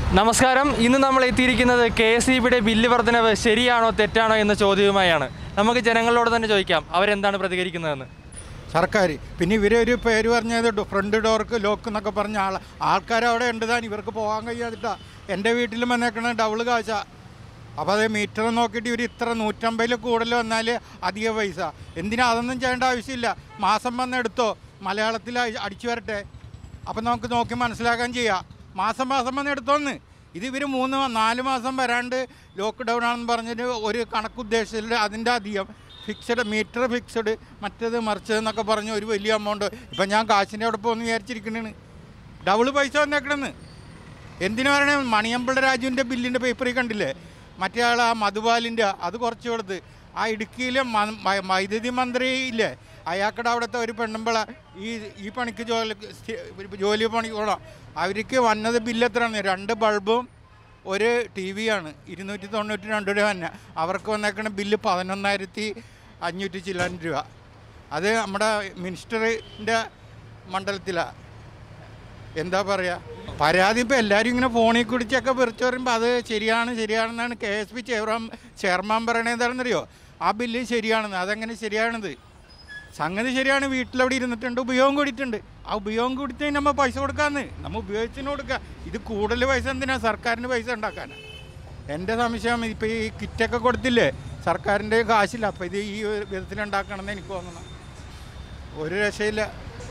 നമസ്കാരം ഇന്ന് നമ്മൾ എത്തിയിരിക്കുന്നത് കെ എസ് ഇ ബിയുടെ ബില്ല് വർധനവ് ശരിയാണോ തെറ്റാണോ എന്ന ചോദ്യവുമായാണ് നമുക്ക് ജനങ്ങളോട് തന്നെ ചോദിക്കാം അവരെന്താണ് പ്രതികരിക്കുന്നതെന്ന് സർക്കാർ പിന്നെ ഇവരൊരു പേര് പറഞ്ഞത് ഫ്രണ്ട് ഡോർക്ക് ലോക്ക് എന്നൊക്കെ പറഞ്ഞ ആൾ ആൾക്കാർ അവിടെ ഉണ്ട് താൻ ഇവർക്ക് പോകാൻ കഴിയാതിട്ടാ എൻ്റെ വീട്ടിൽ വന്നേക്കണ ഡബിൾ കാശ അപ്പോൾ അത് മീറ്റർ നോക്കിയിട്ട് ഇവർ ഇത്ര നൂറ്റമ്പതിൽ കൂടുതൽ വന്നാൽ അധിക പൈസ എന്തിനാ അതൊന്നും ചെയ്യേണ്ട ആവശ്യമില്ല മാസം വന്ന് എടുത്തോ മലയാളത്തിൽ അടി- അടിച്ചു വരട്ടെ അപ്പം നമുക്ക് നോക്കി മനസ്സിലാക്കാൻ ചെയ്യാം മാസം മാസം വന്ന് എടുത്തോന്ന് ഇത് ഇവർ മൂന്ന് മാ- നാല് മാസം വരാണ്ട് ലോക്ക് ഡൗൺ ആണെന്ന് പറഞ്ഞിട്ട് ഒരു കണക്കുദ്ദേശത്തിൽ അതിൻ്റെ അധികം ഫിക്സഡ് മീറ്റർ ഫിക്സഡ് മറ്റേത് മറിച്ചത് എന്നൊക്കെ പറഞ്ഞ് ഒരു വലിയ എമൗണ്ട് ഇപ്പം ഞാൻ കാശിൻ്റെ അവിടെ പോകുന്ന വിചാരിച്ചിരിക്കണേണ് ഡബിൾ പൈസ വന്നേക്കണെന്ന് എന്തിനു പറയണേ മണിയമ്പിള്ള രാജുവിൻ്റെ ബില്ലിൻ്റെ പേപ്പറിൽ കണ്ടില്ലേ മറ്റേ ആൾ ആ മധുപാലിൻ്റെ അത് കുറച്ച് കൊടുത്ത് ആ ഇടുക്കിയിലെ മ- മ- വൈദ്യുതി മന്ത്രി ഇല്ലേ അയാൾക്കടെ അവിടുത്തെ ഒരു പെണ്ണുമ്പിള ഈ ഈ പണിക്ക് ജോലി സ്ഥി- ജോലി പണിക്ക് പോകണം അവർക്ക് വന്നത് ബില്ല് എത്രയാണ് രണ്ട് ബൾബും ഒരു ടി വിയാണ് ഇരുന്നൂറ്റി തൊണ്ണൂറ്റി രണ്ട് രൂപ തന്നെ അവർക്ക് വന്നേക്കണ ബില്ല് പതിനൊന്നായിരത്തി അഞ്ഞൂറ്റി ചില്ലാൻ രൂപ അത് നമ്മുടെ മിനിസ്റ്ററിൻ്റെ മണ്ഡലത്തിലാണ് എന്താ പറയുക പരാതി ഇപ്പോൾ എല്ലാവരും ഇങ്ങനെ ഫോണിൽ കുടിച്ചൊക്കെ വിളിച്ചു പറയുമ്പോൾ അത് ശരിയാണ് ശരിയാണെന്നാണ് K S P chairman chairman പറയണത് എന്താണെന്നറിയോ ആ ബില്ല് ശരിയാണെന്ന് അതെങ്ങനെ ശരിയാണെന്ന് സംഗതി ശരിയാണ് വീട്ടിലവിടെ ഇരുന്നിട്ടുണ്ട് ഉപയോഗം കൂടിയിട്ടുണ്ട് ആ ഉപയോഗം കൂടിയിട്ട് നമ്മൾ പൈസ കൊടുക്കാന്ന് നമ്മൾ ഉപയോഗിച്ചതിന് കൊടുക്കുക ഇത് കൂടുതൽ പൈസ എന്തിനാ സർക്കാരിന് പൈസ ഉണ്ടാക്കാനാണ് എൻ്റെ സംശയം ഇപ്പോൾ ഈ കിറ്റൊക്കെ കൊടുത്തില്ലേ സർക്കാരിൻ്റെ കാശില്ല അപ്പോൾ ഇത് ഈ ഒരു വിധത്തിലുണ്ടാക്കണമെന്ന് എനിക്ക് തോന്നണം ഒരു രക്ഷയില്ല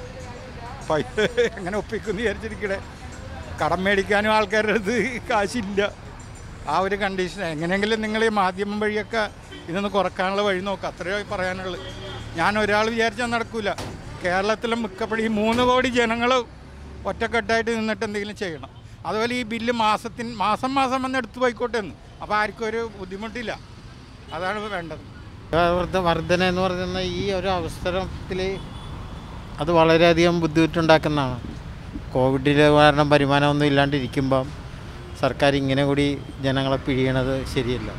പൈസ എങ്ങനെ ഒപ്പിക്കുമെന്ന് വിചാരിച്ചിരിക്കണേ കടം മേടിക്കാനും ആൾക്കാരുടെ അടുത്ത് കാശില്ല ആ ഒരു കണ്ടീഷൻ എങ്ങനെയെങ്കിലും നിങ്ങൾ ഈ മാധ്യമം വഴിയൊക്കെ ഇതൊന്ന് കുറക്കാനുള്ള വഴി നോക്കുക അത്രയോ പറയാനുള്ളത് ഞാൻ ഒരാൾ വിചാരിച്ചാൽ നടക്കൂല കേരളത്തിലെ മിക്കപ്പോഴും ഈ മൂന്ന് കോടി ജനങ്ങൾ ഒറ്റക്കെട്ടായിട്ട് നിന്നിട്ട് എന്തെങ്കിലും ചെയ്യണം അതുപോലെ ഈ ബില്ല് മാസത്തിന് മാസം മാസം വന്ന് എടുത്തു പോയിക്കോട്ടെ എന്ന് അപ്പോൾ ആർക്കും ഒരു ബുദ്ധിമുട്ടില്ല അതാണ് വേണ്ടത് വർദ്ധ വർധന എന്ന് പറയുന്ന ഈ ഒരു അവസരത്തിൽ അത് വളരെയധികം ബുദ്ധിമുട്ടുണ്ടാക്കുന്നതാണ് കോവിഡിൽ കാരണം വരുമാനമൊന്നും ഇല്ലാണ്ടിരിക്കുമ്പം സർക്കാർ ഇങ്ങനെ കൂടി ജനങ്ങളെ പിഴിയണത് ശരിയല്ല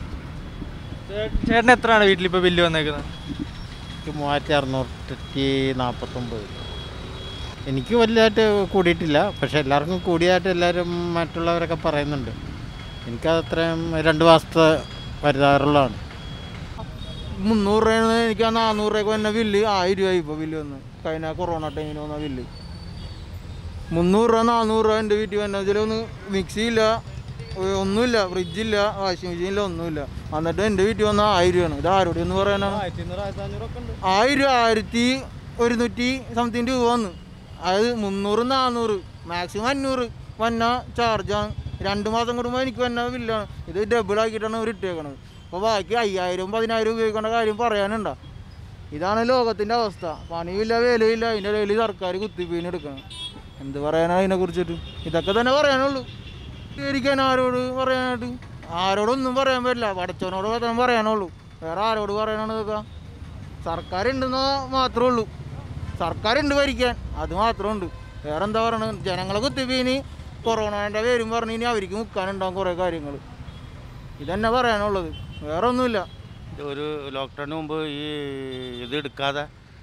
ചേ- ചേട്ടന് എത്രയാണ് വീട്ടിലിപ്പോൾ ബില്ല് വന്നേക്കുന്നത് എനിക്ക് മൂവായിരത്തി അറുന്നൂറ്റി നാൽപ്പത്തൊമ്പത് എനിക്ക് വലുതായിട്ട് കൂടിയിട്ടില്ല പക്ഷെ എല്ലാവർക്കും കൂടിയായിട്ട് എല്ലാവരും മറ്റുള്ളവരൊക്കെ പറയുന്നുണ്ട് എനിക്കത് അത്രയും രണ്ട് മാസത്തെ വരുതാറുള്ളതാണ് മുന്നൂറ് രൂപയാണ് എനിക്ക് ആ നാനൂറ് രൂപയ്ക്ക് വന്ന ബില്ല് ആയിരം രൂപ ഇപ്പോൾ ബില്ല് വന്ന് കഴിഞ്ഞ കൊറോണ ടൈമിൽ വന്ന ബില്ല് മുന്നൂറ് രൂപ നാനൂറ് രൂപ എൻ്റെ വീട്ടിൽ വന്ന വെച്ചാൽ മിക്സി ഇല്ല ഒ- ഒന്നുമില്ല ഫ്രിഡ്ജില്ല വാഷിംഗ് മെഷീനില്ല ഒന്നുമില്ല എന്നിട്ട് എൻ്റെ വീട്ടിൽ വന്ന ആയിരം രൂപയാണ് ഇത് ആരോട് എന്ന് പറയാനാണ് ആയിരം രൂപ ആയിരത്തി ഒരുന്നൂറ്റി സംതിങ് രൂപ വന്ന് അതായത് മുന്നൂറ് നാനൂറ് മാക്സിമം അഞ്ഞൂറ് വന്ന ചാർജാണ് രണ്ട് മാസം കൂടുമ്പോൾ എനിക്ക് വന്ന ബില്ലാണ് ഇത് ഡബിൾ ആക്കിയിട്ടാണ് അവർ ഇട്ടേക്കണത് അപ്പോൾ ബാക്കി അയ്യായിരം പതിനായിരം ഉപയോഗിക്കേണ്ട കാര്യം പറയാനുണ്ടോ ഇതാണ് ലോകത്തിൻ്റെ അവസ്ഥ പണിയില്ല വിലയില്ല അതിൻ്റെ ഇടയിൽ സർക്കാർ കുത്തിപ്പീന് എടുക്കണം എന്ത് പറയാനാണ് അതിനെ കുറിച്ചിട്ട് ഇതൊക്കെ തന്നെ പറയാനുള്ളൂ ഇരിക്കാൻ ആരോട് പറയാനായിട്ട് ആരോടൊന്നും പറയാൻ പറ്റില്ല പടച്ചവനോട് മാത്രം പറയാനുള്ളൂ വേറെ ആരോട് പറയാനാണ് ഇതൊക്കെ സർക്കാർ ഉണ്ടെന്ന് മാത്രമേ ഉള്ളൂ സർക്കാരുണ്ട് ഭരിക്കാൻ അത് മാത്രമുണ്ട് വേറെ എന്താ പറയണത് ജനങ്ങളെ കുത്തിപ്പീനി കൊറോണേൻ്റെ പേരും പറഞ്ഞ് ഇനി അവർക്ക് മുക്കാനുണ്ടാവും കുറേ കാര്യങ്ങൾ ഇതന്നെ പറയാനുള്ളത് വേറെ ഒന്നുമില്ല ഇത് ഒരു ലോക്ക്ഡൗണിന് മുമ്പ് ഈ ഇത് എടുക്കാതെ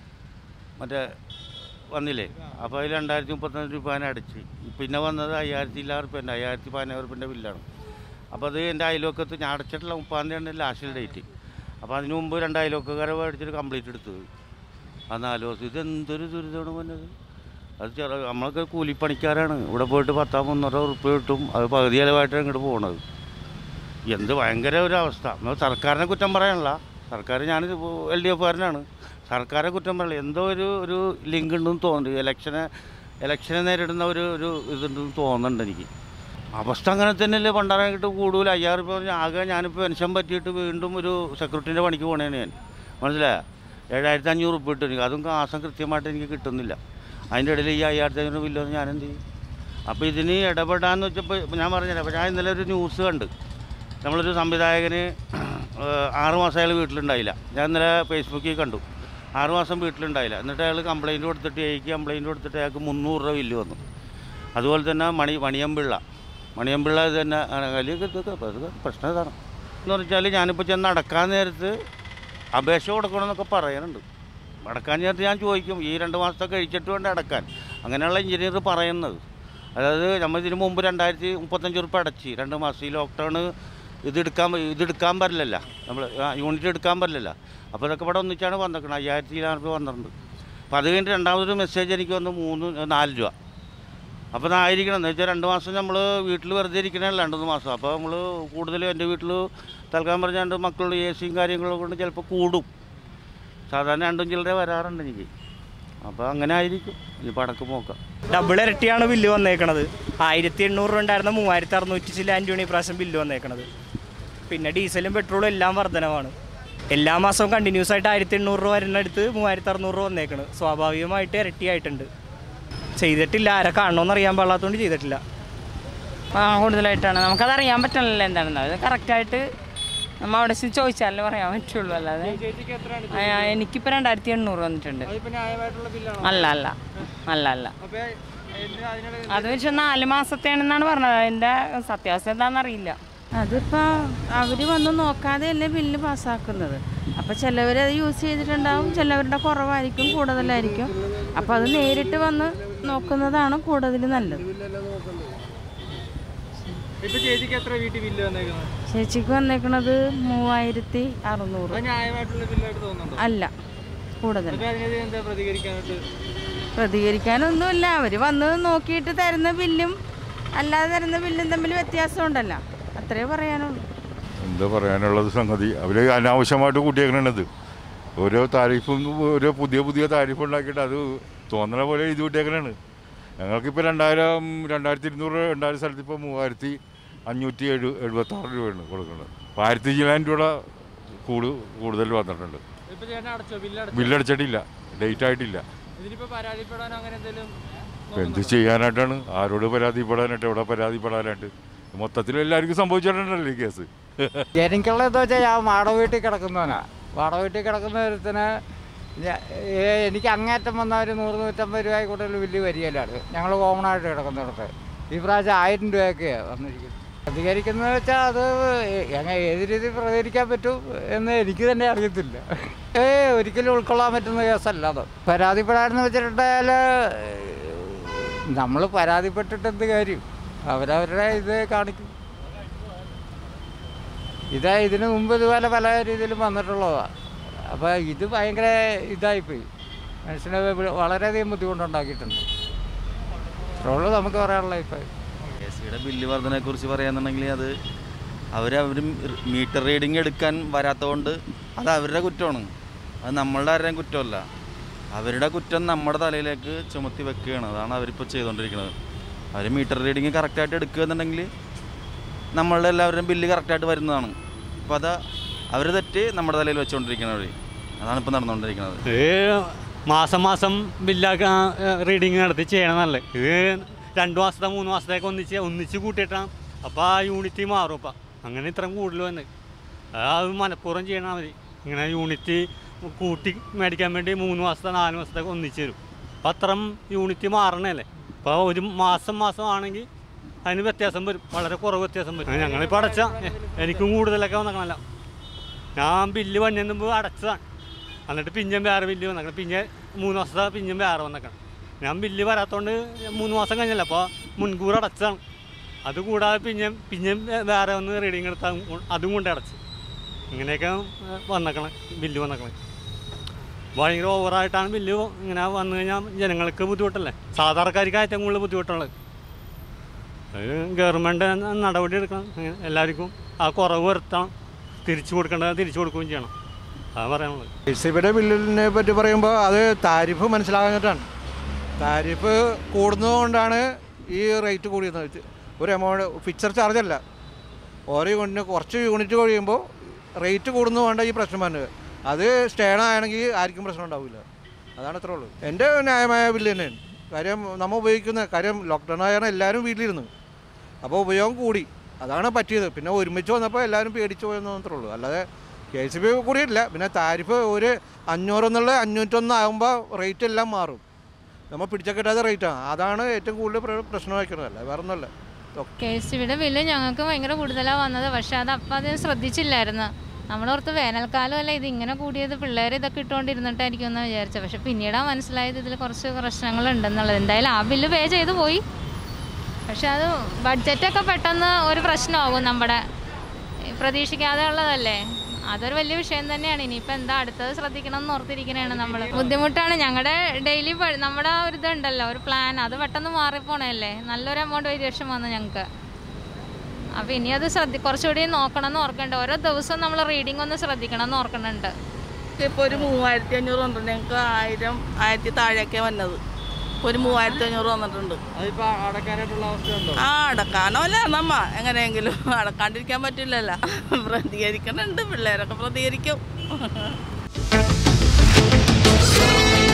മറ്റേ വന്നില്ലേ അപ്പോൾ അതിൽ രണ്ടായിരത്തി മുപ്പത്തഞ്ച് രൂപേനെ അടച്ച് പിന്നെ വന്നത് അയ്യായിരത്തി ഇല്ലാ റുപ്യൻ്റെ അയ്യായിരത്തി പതിനായിരം റുപ്യൻ്റെ ബില്ലാണ് അപ്പോൾ അത് എൻ്റെ അയൽവക്കത്ത് ഞാൻ അടച്ചിട്ടുള്ള മുപ്പാം തീയതി ലാസ്റ്റ് ഡേറ്റ് അപ്പോൾ അതിന് മുമ്പ് രണ്ട് അയൽവക്കക്കാരെ മേടിച്ചിട്ട് കംപ്ലീറ്റ് എടുത്തത് ആ നാല് ദിവസം ഇത് എന്തൊരു ദുരിതമാണ് വന്നത് അത് ചെറ നമ്മളൊക്കെ കൂലിപ്പണിക്കാരാണ് ഇവിടെ പോയിട്ട് പത്താം മുന്നൂറ് ഉറുപ്പ്യ കിട്ടും അത് പകുതി ചിലവായിട്ടാണ് ഇങ്ങോട്ട് പോകണത് എന്ത് ഭയങ്കര ഒരു അവസ്ഥ നമ്മൾ സർക്കാരിനെ കുറ്റം പറയാനല്ല സർക്കാർ ഞാൻ എൽ ഡി എഫുകാരനാണ് സർക്കാരെ കുറ്റം പറയില്ല എന്തോ ഒരു ഒരു ലിങ്ക് ഉണ്ടെന്ന് തോന്നുന്നുണ്ട് ഇലക്ഷനെ ഇലക്ഷനെ നേരിടുന്ന ഒരു ഒരു ഇതുണ്ടെന്ന് തോന്നുന്നുണ്ട് എനിക്ക് അവസ്ഥ അങ്ങനെ തന്നെയല്ലേ പണ്ടാറായിട്ട് കൂടുതൽ അയ്യായിരം രൂപ പറഞ്ഞാൽ ആകെ ഞാനിപ്പോൾ പെൻഷൻ പറ്റിയിട്ട് വീണ്ടും ഒരു സെക്യൂരിറ്റീൻ്റെ പണിക്ക് പോകണേന് ഞാൻ മനസ്സിലായോ ഏഴായിരത്തി അഞ്ഞൂറ് ഉറുപ്പ് കിട്ടും എനിക്ക് അതും മാസം കൃത്യമായിട്ട് എനിക്ക് കിട്ടുന്നില്ല അതിൻ്റെ ഇടയിൽ ഈ അയ്യായിരത്തി അഞ്ഞൂറ് ബില്ല് വന്ന് ഞാൻ എന്ത് ചെയ്യും അപ്പോൾ ഇതിന് ഇടപെടാന്ന് വെച്ചപ്പോൾ ഇപ്പം ഞാൻ പറഞ്ഞുതരാം അപ്പോൾ ഞാൻ ഇന്നലെ ഒരു ന്യൂസ് കണ്ട് നമ്മളൊരു സംവിധായകന് ഏഹ്, ആറ് മാസം അയാൾ വീട്ടിലുണ്ടായില്ല ഞാൻ ഇന്നലെ ഫേസ്ബുക്കിൽ കണ്ടു ആറ് മാസം വീട്ടിലുണ്ടായില്ല എന്നിട്ട് അയാൾ കംപ്ലയിൻറ്റ് കൊടുത്തിട്ട് എനിക്ക് കംപ്ലയിൻറ്റ് കൊടുത്തിട്ട് അയാൾക്ക് മുന്നൂറ് രൂപ ബില്ല് വന്നു അതുപോലെ തന്നെ മണി മണിയമ്പിള്ള മണിയമ്പിള്ള ഇത് തന്നെ വലിയ പ്രശ്നം ഇതാണ് എന്ന് വെച്ചാൽ ഞാനിപ്പോൾ ചെന്ന് അടക്കാൻ നേരത്ത് അപേക്ഷ കൊടുക്കണമെന്നൊക്കെ പറയുന്നുണ്ട് അടക്കാൻ നേരത്ത് ഞാൻ ചോദിക്കും ഈ രണ്ട് മാസത്തെ കഴിച്ചിട്ട് വേണ്ട അടക്കാൻ അങ്ങനെയുള്ള എഞ്ചിനീയർ പറയുന്നത് അതായത് നമ്മൾ ഇതിന് മുമ്പ് രണ്ടായിരത്തി മുപ്പത്തഞ്ച് ഉറുപ്പ് അടച്ച് രണ്ട് മാസം ഈ ലോക്ക്ഡൗൺ ഇത് എടുക്കാൻ ഇത് എടുക്കാൻ പറ്റില്ലല്ല നമ്മൾ യൂണിറ്റ് എടുക്കാൻ പറ്റില്ലല്ല അപ്പോൾ ഇതൊക്കെ ഇവിടെ ഒന്നിച്ചാണ് വന്നേക്കുന്നത് അയ്യായിരത്തി ഇരുപത് രൂപ വന്നിട്ടുണ്ട് അപ്പോൾ അത് കഴിഞ്ഞിട്ട് രണ്ടാമതൊരു മെസ്സേജ് എനിക്ക് വന്ന് മൂന്ന് നാല് രൂപ അപ്പോൾ അതായിരിക്കണം എന്ന് വെച്ചാൽ രണ്ട് മാസം നമ്മൾ വീട്ടിൽ വെറുതെ ഇരിക്കണമല്ല രണ്ട് മൂന്ന് മാസം അപ്പോൾ നമ്മൾ കൂടുതൽ എൻ്റെ വീട്ടിൽ തൽക്കാലം പറഞ്ഞാണ്ട് മക്കളുടെ എ സിയും കാര്യങ്ങളും കൊണ്ട് ചിലപ്പോൾ കൂടും സാധാരണ രണ്ടും ചില്ലറ വരാറുണ്ട് എനിക്ക് അപ്പോൾ അങ്ങനെ ആയിരിക്കും ഇനിയിപ്പോൾ അടക്ക് നോക്കാം ഡബിൾ ഇരട്ടിയാണ് ബില്ല് വന്നേക്കണത് ആയിരത്തി എണ്ണൂറ് രൂപ ഉണ്ടായിരുന്ന മൂവായിരത്തി അറുന്നൂറ്റി ചില രൂപയാണ് ഈ പ്രാവശ്യം ബില്ല് വന്നേക്കണത് പിന്നെ ഡീസലും പെട്രോളും എല്ലാം വർധനവാണ് എല്ലാ മാസവും കണ്ടിന്യൂസ് ആയിട്ട് ആയിരത്തി എണ്ണൂറ് രൂപ വരുന്നിടത്ത് മൂവായിരത്തി അറുന്നൂറ് രൂപ വന്നേക്കണ് സ്വാഭാവികമായിട്ട് ഇരട്ടിയായിട്ടുണ്ട് ചെയ്തിട്ടില്ല ആരെ കാണണമെന്ന് അറിയാൻ പാടില്ലാത്തതുകൊണ്ട് ചെയ്തിട്ടില്ല ആ കൂടുതലായിട്ടാണ് നമുക്കത് അറിയാൻ പറ്റണല്ലോ എന്താണെന്ന് അത് കറക്റ്റായിട്ട് നമ്മൾ അവിടെ ചെന്ന് ചോദിച്ചാലേ പറയാൻ പറ്റുള്ളൂ അല്ലാതെ ആ, എനിക്കിപ്പോൾ രണ്ടായിരത്തി എണ്ണൂറ് വന്നിട്ടുണ്ട് അല്ല അല്ല അല്ല അല്ല അത് വെച്ചാൽ നാല് മാസത്തെയാണെന്നാണ് പറഞ്ഞത് അതിൻ്റെ സത്യാവസ്ഥ എന്താണെന്ന് അറിയില്ല അതിപ്പോൾ അവർ വന്ന് നോക്കാതെയല്ലേ ബില്ല് പാസ്സാക്കുന്നത് അപ്പോൾ ചിലവർ അത് യൂസ് ചെയ്തിട്ടുണ്ടാവും ചിലവരുടെ കുറവായിരിക്കും കൂടുതലായിരിക്കും അപ്പോൾ അത് നേരിട്ട് വന്ന് നോക്കുന്നതാണ് കൂടുതൽ നല്ലത് ഇപ്പൊ ചേച്ചിക്ക് എത്ര വീട്ടിൽ ബില്ല് വന്നേക്കുന്നത് ചേച്ചിക്ക് വന്നേക്കണത് മൂവായിരത്തി അറുന്നൂറ് അത് ന്യായമായിട്ടുള്ള ബില്ലായിട്ട് തോന്നുന്നുണ്ടോ അല്ല കൂടുതൽ അപ്പൊ അതിനെതിരെ എന്താ പ്രതികരിക്കാനായിട്ട് പ്രതികരിക്കാനൊന്നുമില്ല അവർ വന്ന് നോക്കിയിട്ട് തരുന്ന ബില്ലും അല്ലാതെ തരുന്ന ബില്ലും തമ്മിൽ വ്യത്യാസമുണ്ടല്ലോ അത്രേ പറയാനുള്ളൂ എന്താ പറയാനുള്ളത് സംഗതി അവർ അനാവശ്യമായിട്ട് കൂട്ടിയേക്കണത് ഓരോ താരിഫും ഓരോ പുതിയ പുതിയ താരിഫ് ഉണ്ടാക്കിയിട്ട് അത് തോന്നണ പോലെ ഇത് കൂട്ടിയേക്കണാണ് ഞങ്ങൾക്കിപ്പോൾ രണ്ടായിരം രണ്ടായിരത്തി ഇരുന്നൂറ് രണ്ടായിരം സ്ഥലത്ത് ഇപ്പോൾ മൂവായിരത്തി അഞ്ഞൂറ്റി എഴു എഴുപത്താറ് രൂപയാണ് കൊടുക്കുന്നത് അപ്പോൾ ആയിരത്തി ചില്ലായിരം രൂപ കൂട് കൂടുതൽ വന്നിട്ടുണ്ട് ഇപ്പൊ ചേട്ടൻ അടച്ചോ ബില്ല് അടച്ചോ ബില്ലടിച്ചിട്ടില്ല ഡേറ്റ് ആയിട്ടില്ല ഇതിനിപ്പോ പരാതിപ്പെടാനോ അങ്ങനെ എന്തെങ്കിലും ഇപ്പം എന്ത് ചെയ്യാനായിട്ടാണ് ആരോട് പരാതിപ്പെടാനായിട്ട് എവിടെ പരാതിപ്പെടാനായിട്ട് മൊത്തത്തിൽ എല്ലാവർക്കും സംഭവിച്ചിട്ടുണ്ടല്ലോ ഈ കേസ് എനിക്കുള്ള എന്താ വെച്ചാൽ ഞാൻ വാടക വീട്ടിൽ കിടക്കുന്നവനാ വാടക വീട്ടിൽ കിടക്കുന്ന ഒരുത്തിന് ഞ- ഏ, എനിക്ക് അങ്ങേറ്റം വന്ന ഒരു നൂറ് നൂറ്റമ്പത് രൂപ കൂടുതൽ വലിയ വരികയിലാണ് ഞങ്ങൾ കോമൺ ആയിട്ട് കിടക്കുന്നിടത്ത് ഈ പ്രാവശ്യം ആയിരം രൂപയൊക്കെയാണ് വന്നിരിക്കുന്നത് പ്രതികരിക്കുന്നത് വെച്ചാൽ അത് എങ്ങനെ ഏത് രീതിയിൽ പ്രതികരിക്കാൻ പറ്റും എന്ന് എനിക്ക് തന്നെ അറിയത്തില്ല ഏ ഒരിക്കലും ഉൾക്കൊള്ളാൻ പറ്റുന്ന കേസല്ല അത് പരാതിപ്പെടാനെന്ന് വെച്ചിട്ടുണ്ടെങ്കിൽ നമ്മൾ പരാതിപ്പെട്ടിട്ട് എന്ത് കാര്യം അവരവരുടെ ഇത് കാണിക്കും ഇത് ഇതിന് മുമ്പ് ഇതുപോലെ പല രീതിയിലും വന്നിട്ടുള്ളതാണ് അപ്പോൾ ഇത് ഭയങ്കര ഇതായിപ്പോയി മനുഷ്യനെ വ- വളരെയധികം ബുദ്ധിമുട്ടുണ്ടാക്കിയിട്ടുണ്ട് ഇത്രയുള്ളൂ നമുക്ക് പറയാനുള്ളത് ഇപ്പോൾ കെ സിയുടെ ബില്ല് വർധനയെക്കുറിച്ച് പറയാന്നുണ്ടെങ്കിൽ അത് അവർ അവർ മീറ്റർ റീഡിങ് എടുക്കാൻ വരാത്തതുകൊണ്ട് അത് അവരുടെ കുറ്റമാണ് അത് നമ്മളുടെ ആരുടെയും കുറ്റമല്ല അവരുടെ കുറ്റം നമ്മുടെ തലയിലേക്ക് ചുമത്തി വെക്കുകയാണ് അതാണ് അവരിപ്പോൾ ചെയ്തുകൊണ്ടിരിക്കുന്നത് അവർ മീറ്റർ റീഡിങ് കറക്റ്റായിട്ട് എടുക്കുക എന്നുണ്ടെങ്കിൽ നമ്മളുടെ എല്ലാവരുടെയും ബില്ല് കറക്റ്റായിട്ട് വരുന്നതാണ് അപ്പോൾ അത് അവർ തെറ്റ് നമ്മുടെ തലയിൽ വെച്ചുകൊണ്ടിരിക്കുന്നത് അതാണ് ഇപ്പോൾ നടന്നുകൊണ്ടിരിക്കുന്നത് ഇത് മാസം മാസം ബില്ലാക്ക റീഡിങ് നടത്തി ചെയ്യണം നല്ലത് ഇത് രണ്ട് മാസത്തെ മൂന്ന് മാസത്തേക്ക് ഒന്നിച്ച് ഒന്നിച്ച് കൂട്ടിയിട്ടാണ് അപ്പോൾ ആ യൂണിറ്റ് മാറും അപ്പം അങ്ങനെ ഇത്രയും കൂടുതൽ വന്ന് അത് മനഃപൂർവ്വം ചെയ്യണം മതി ഇങ്ങനെ യൂണിറ്റ് കൂട്ടി മേടിക്കാൻ വേണ്ടി മൂന്ന് മാസത്തെ നാല് മാസത്തേക്ക് ഒന്നിച്ച് തരും അപ്പം അത്രയും യൂണിറ്റ് മാറണല്ലേ അപ്പോൾ ഒരു മാസം മാസം ആണെങ്കിൽ അതിന് വ്യത്യാസം വരും വളരെ കുറവ് വ്യത്യാസം വരും ഞങ്ങളിപ്പോൾ അടച്ച എനിക്കും കൂടുതലൊക്കെ വന്നേക്കണല്ലോ ഞാൻ ബില്ല് വന്നതിന് മുമ്പ് അടച്ചതാണ് എന്നിട്ട് പിന്നെയും വേറെ ബില്ല് വന്നേക്കണം പിന്നെ മൂന്ന് മാസത്തെ പിന്നെയും വേറെ വന്നേക്കണം ഞാൻ ബില്ല് വരാത്തോണ്ട് മൂന്ന് മാസം കഴിഞ്ഞല്ല അപ്പോൾ മുൻകൂർ അടച്ചതാണ് അത് കൂടാതെ പിന്നെ പിന്നെയും വേറെ ഒന്ന് റീഡിങ് എടുത്താൽ അതും കൊണ്ട് അടച്ച് ഇങ്ങനെയൊക്കെ വന്നേക്കണം ബില്ല് വന്നേക്കണം ഭയങ്കര ഓവറായിട്ടാണ് ബില്ല് ഇങ്ങനെ വന്നു കഴിഞ്ഞാൽ ജനങ്ങൾക്ക് ബുദ്ധിമുട്ടല്ലേ സാധാരണക്കാർക്ക് ഏറ്റവും കൂടുതൽ ബുദ്ധിമുട്ടുള്ളത് അത് ഗവൺമെൻറ് നടപടി എടുക്കണം അങ്ങനെ എല്ലാവർക്കും ആ കുറവ് വരുത്തണം തിരിച്ചു കൊടുക്കേണ്ടത് തിരിച്ചു കൊടുക്കുകയും ചെയ്യണം അതാണ് പറയാനുള്ളത് കെ സി ബിയുടെ ബില്ലിനെ പറ്റി പറയുമ്പോൾ അത് താരിഫ് മനസ്സിലാകാഞ്ഞിട്ടാണ് താരിഫ് കൂടുന്നതുകൊണ്ടാണ് ഈ റേറ്റ് കൂടിയത് ഒരു എമൗണ്ട് ഫിക്സർ ചാർജ് അല്ല ഓരോ യൂണിറ്റിന് കുറച്ച് യൂണിറ്റ് കഴിയുമ്പോൾ റേറ്റ് കൂടുന്നതുകൊണ്ട് ഈ പ്രശ്നം വന്നത് അത് സ്റ്റേൺ ആണെങ്കിൽ ആർക്കും പ്രശ്നം ഉണ്ടാവില്ല അതാണ് അത്രേ ഉള്ളൂ എൻ്റെ ന്യായമായ ബില്ല് തന്നെയാണ് കാര്യം നമ്മൾ ഉപയോഗിക്കുന്ന കാര്യം ലോക്ക്ഡൗൺ ആയാണ് എല്ലാവരും വീട്ടിലിരുന്നു അപ്പോൾ ഉപയോഗം കൂടി അതാണ് പറ്റിയത് പിന്നെ ഒരുമിച്ച് വന്നപ്പോൾ എല്ലാവരും പേടിച്ച് പോയെന്ന് മാത്രമേ ഉള്ളൂ അല്ലാതെ കെ സി ബി കൂടിയിട്ടില്ല പിന്നെ താരിഫ് ഒരു അഞ്ഞൂറ് എന്നുള്ള അഞ്ഞൂറ്റൊന്ന് ആകുമ്പോൾ റേറ്റ് എല്ലാം മാറും നമ്മൾ പിടിച്ച കിട്ടാത്ത റേറ്റാണ് അതാണ് ഏറ്റവും കൂടുതൽ പ്ര- പ്രശ്നമാക്കുന്നത് അല്ല വേറെ ഒന്നുമല്ല കെ എസ് സിയുടെ ബില്ല് ഞങ്ങൾക്ക് ഭയങ്കര കൂടുതലാണ് വന്നത് പക്ഷെ അത് അപ്പം അധികം ശ്രദ്ധിച്ചില്ലായിരുന്നു നമ്മളോർത്ത് വേനൽക്കാലം അല്ല ഇത് ഇങ്ങനെ കൂടിയത് പിള്ളേർ ഇതൊക്കെ ഇട്ടുകൊണ്ടിരുന്നിട്ടായിരിക്കും എന്ന് വിചാരിച്ചത് പക്ഷെ പിന്നീടാണ് മനസ്സിലായത് ഇതിൽ കുറച്ച് പ്രശ്നങ്ങളുണ്ടെന്നുള്ളത് എന്തായാലും ആ ബില്ല് പേ ചെയ്ത് പോയി പക്ഷെ അത് ബഡ്ജറ്റൊക്കെ പെട്ടെന്ന് ഒരു പ്രശ്നമാകും നമ്മുടെ പ്രതീക്ഷിക്കാതെ ഉള്ളതല്ലേ അതൊരു വലിയ വിഷയം തന്നെയാണ് ഇനിയിപ്പോൾ എന്താ അടുത്തത് ശ്രദ്ധിക്കണം എന്ന് ഓർത്തിരിക്കണതാണ് നമ്മൾ ബുദ്ധിമുട്ടാണ് ഞങ്ങളുടെ ഡെയിലി നമ്മുടെ ആ ഒരു ഇതുണ്ടല്ലോ ഒരു പ്ലാൻ അത് പെട്ടെന്ന് മാറിപ്പോണല്ലേ നല്ലൊരു എമൗണ്ട് വേരിയേഷൻ വന്നു ഞങ്ങൾക്ക് അപ്പോൾ ഇനി അത് ശ്രദ്ധി കുറച്ചുകൂടി നോക്കണം എന്ന് ഓർക്കുന്നുണ്ട് ഓരോ ദിവസവും നമ്മൾ റീഡിംഗ് ഒന്ന് ശ്രദ്ധിക്കണം എന്ന് ഓർക്കുന്നുണ്ട് ഇപ്പോൾ ഒരു മൂവായിരത്തി അഞ്ഞൂറ് വന്നിട്ടുണ്ട് ഞങ്ങൾക്ക് ആയിരം ആയിരത്തി താഴെയൊക്കെ വന്നത് ഇപ്പോൾ ഒരു മൂവായിരത്തി അഞ്ഞൂറ് വന്നിട്ടുണ്ട് അതിപ്പോൾ അടക്കാനായിട്ടുള്ള അവസ്ഥയുണ്ടോ ആ അടക്കാനോ അല്ല നമ്മ എങ്ങനെയെങ്കിലും അടക്കാണ്ടിരിക്കാൻ പറ്റില്ലല്ലോ പ്രതികരിക്കണുണ്ട് പിള്ളേരൊക്കെ പ്രതികരിക്കും